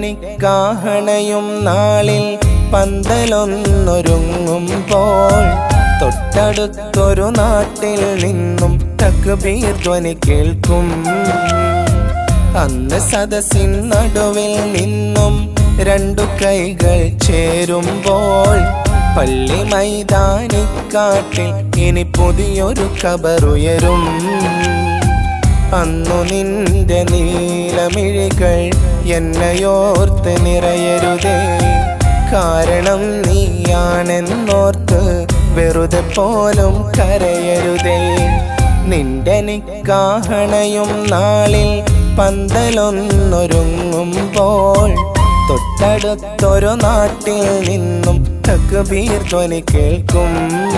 നിക്കാഹണയും നാളിൽ പന്തലൊന്നൊരുങ്ങുമ്പോൾ തൊട്ടടുത്തൊരു നാട്ടിൽ നിന്നും തക്ബീർ ധ്വനി കേൾക്കും അന്ന് സദസ്സിൻ നടുവിൽ നിന്നും രണ്ടു കൈകൾ ചേരുമ്പോൾ പള്ളി മൈതാനിക്കാട്ടിൽ ഇനി പുതിയൊരു കബറുയരും അന്നു നിന്റെ നീലമിഴികൾ എന്നെയോർത്ത് നിറയരുതേ കാരണം നീയാണെന്നോർത്ത് വെറുതെ പോലും കരയരുതേ നിന്റെ നിക്കാഹണയും നാളിൽ പന്തലൊന്നൊരുങ്ങുമ്പോൾ തൊട്ടടുത്തൊരു നാട്ടിൽ നിന്നും തക്ബീർ ധ്വനി കേൾക്കും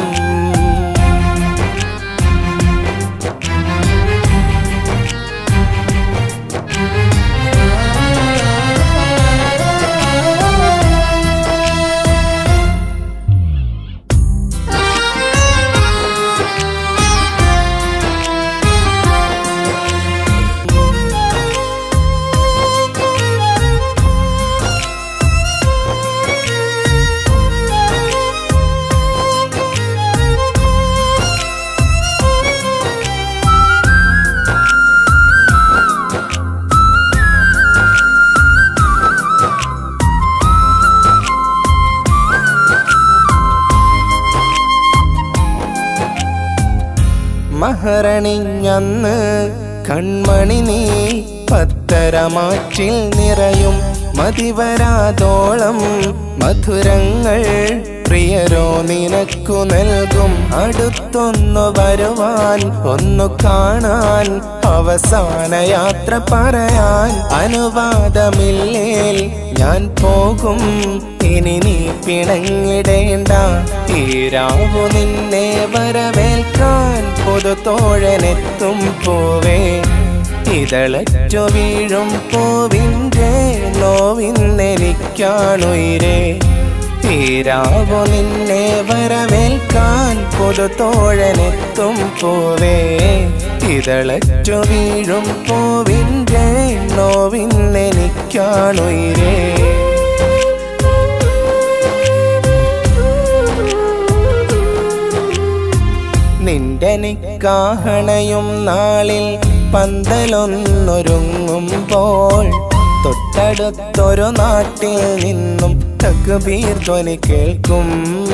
മഹറണിഞ്ഞന്ന് കൺമണി നീ പത്തരമാറ്റിൽ നിറയും മതിവരാതോളം മധുരങ്ങൾ പ്രിയരോ നിനക്കു നൽകും അടുത്തൊന്നു വരുവാൻ ഒന്നു കാണാൻ അവസാന യാത്ര പറയാൻ അനുവാദമില്ലേൽ ഞാൻ പോകും ഇനി നീ പിണങ്ങിടേണ്ട ഈരാവു നിന്നെ വരവേൽക്കാൻ പുതുതോഴനെത്തും പോവേ ഇതളറ്റു വീഴും പൂവിൻ്റെ നോവിന്നെനിക്കാണുയിരേ തീരാവു നിന്നെ വരവേൽക്കാൻ പുതുതോഴനെത്തും പോവേ ഇതളറ്റു വീഴും പൂവിൻ്റെ നോവിന്നെനിക്കാണുയിരേ നിന്റെ നിക്കാഹണയും നാളിൽ പന്തലൊന്നൊരുങ്ങുമ്പോൾ തൊട്ടടുത്തൊരു നാട്ടിൽ നിന്നും തക്ബീർ ധ്വനി കേൾക്കും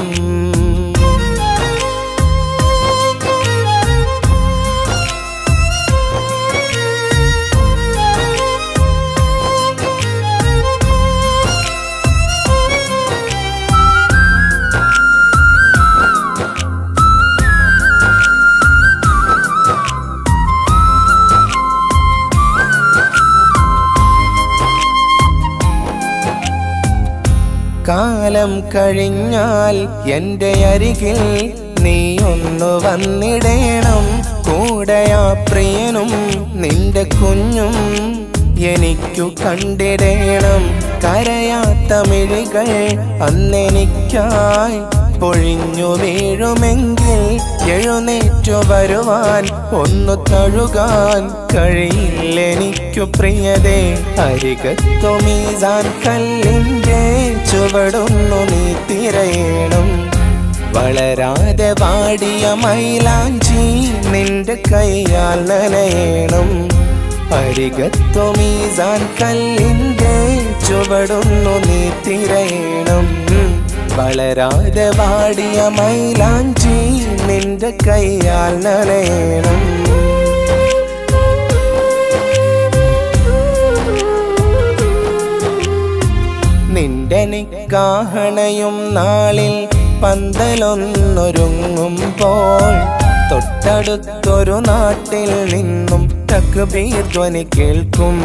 കാലം കഴിഞ്ഞാൽ എൻ്റെ അരികിൽ നീ ഒന്ന് വന്നിടേണം കൂടെയാ പ്രിയനും നിന്റെ കുഞ്ഞും എനിക്കു കണ്ടിടേണം കരയാത്ത മിഴികൾ അന്നെനിക്കായി പൊഴിഞ്ഞു വീഴുമെങ്കിൽ എഴുന്നേറ്റു വരുവാൻ ഒന്നു തഴുകാൻ കഴിയില്ലെനിക്കു പ്രിയതേ അരികത്തു മീസാൻ കല്ലിൻ്റെ ചുവടൊന്നു നീ തിരയണം വളരാതെ വാടിയ മൈലാഞ്ചി നിന്റെ കൈയാൽ നനയണം അരികത്തു മീസാൻ കല്ലിൻ്റെ ചുവടൊന്നു നീ തിരയണം വളരാതെ വാടിയ മൈലാഞ്ചി നിന്റെ കൈയാൽ നനയണം നിന്റെ നിക്കാഹണയും നാളിൽ പന്തലൊന്നൊരുങ്ങുമ്പോൾ തൊട്ടടുത്തൊരു നാട്ടിൽ നിന്നും തക്ബീർ ധ്വനി കേൾക്കും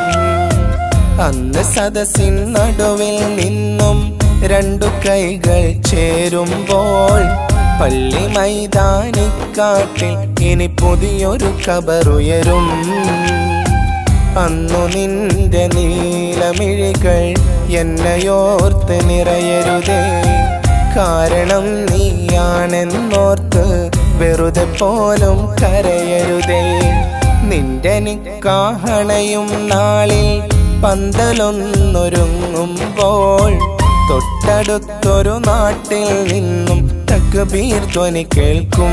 അന്ന് സദസ്സിൻ നടുവിൽ നിന്നും രണ്ടു കൈകൾ ചേരുമ്പോൾ പള്ളി മൈതാനിക്കാട്ടിൽ ഇനി പുതിയൊരു കബറുയരും അന്നു നിന്റെ നീലമിഴികൾ എന്നെയോർത്ത് നിറയരുതേ കാരണം നീയാണെന്നോർത്ത് വെറുതെ പോലും കരയരുതേ നിന്റെ നിക്കാഹണയും നാളിൽ പന്തലൊന്നൊരുങ്ങുമ്പോൾ തൊട്ടടുത്തൊരു നാട്ടിൽ നിന്നും തക്ബീർ ധ്വനി കേൾക്കും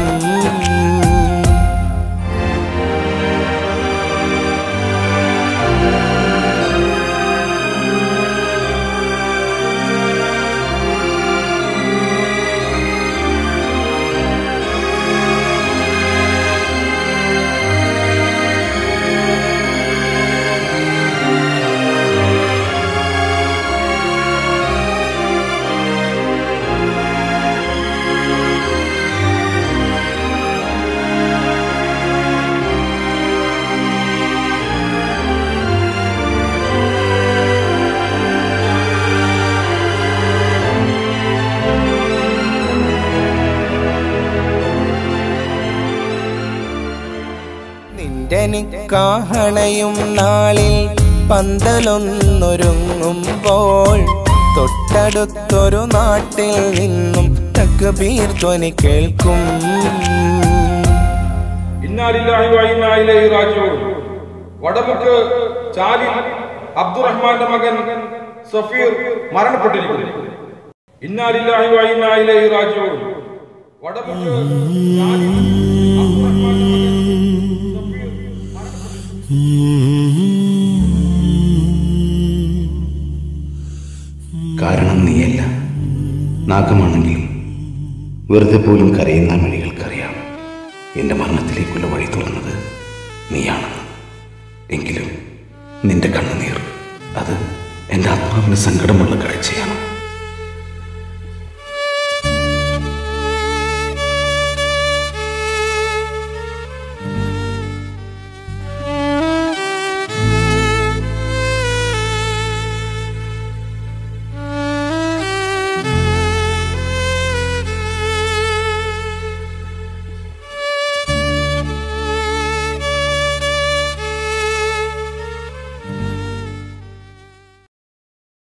നിന്റെ നിക്കാഹണയും നാളിൽ പന്തലൊന്നൊരുങ്ങുമ്പോൾ തൊട്ടടുത്തൊരു നാട്ടിൽ നിന്നും തക്ബീർ ധ്വനി കേൾക്കും ഇന്നാലില്ലാഹി വ ഇന്നാ ഇലൈഹി റാജിഊൻ വടമുക്ക് ചാലിൽ അബ്ദുറഹ്മാന്റെ മകൻ സഫീർ മരണപ്പെട്ടിരിക്കുന്നു ഇന്നാലില്ലാഹി വ ഇന്നാ ഇലൈഹി റാജിഊൻ വടമുക്ക് ചാലിൽ അബ്ദുറഹ്മാന്റെ മകൻ സഫീർ കാരണം നീയല്ല നാഗമാണെങ്കിലും വെറുതെ പോലും കരയുന്ന മണികൾക്കറിയാം എൻ്റെ മരണത്തിലേക്കുള്ള വഴി തുറന്നത് നീയാണെന്ന് എങ്കിലും നിന്റെ കണ്ണുനീർ അത് എൻ്റെ ആത്മാവിന് സങ്കടമുള്ള കാഴ്ചയാണ്